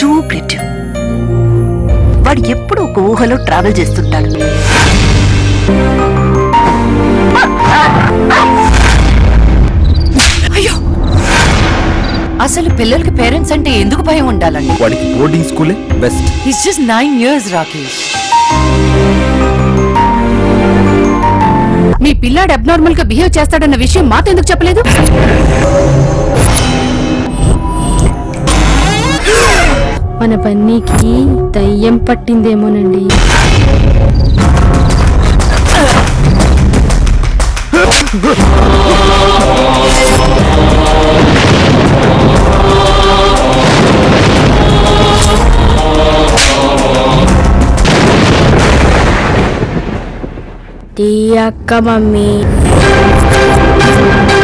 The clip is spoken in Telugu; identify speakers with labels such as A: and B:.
A: టూ ప్రిట్ వాడు ఎప్పుడు ఒక ఊహలో ట్రావెల్ చేస్తుంటాడు
B: అయ్యో అసలు పిల్లలకి పేరెంట్స్ అంటే ఎందుకు భయం ఉండాలండి
C: వాడికి బోర్డింగ్ స్కూలే best
B: it's just nine years Rakesh
D: మీ పిల్లాడు అబ్నార్మల్ గా బిహేవ్ చేస్తాడన్న విషయం మాతో ఎందుకు చెప్పలేదు మన బన్నీకి దయ్యం పట్టిందేమోనండి టీ అక్క మమ్మీ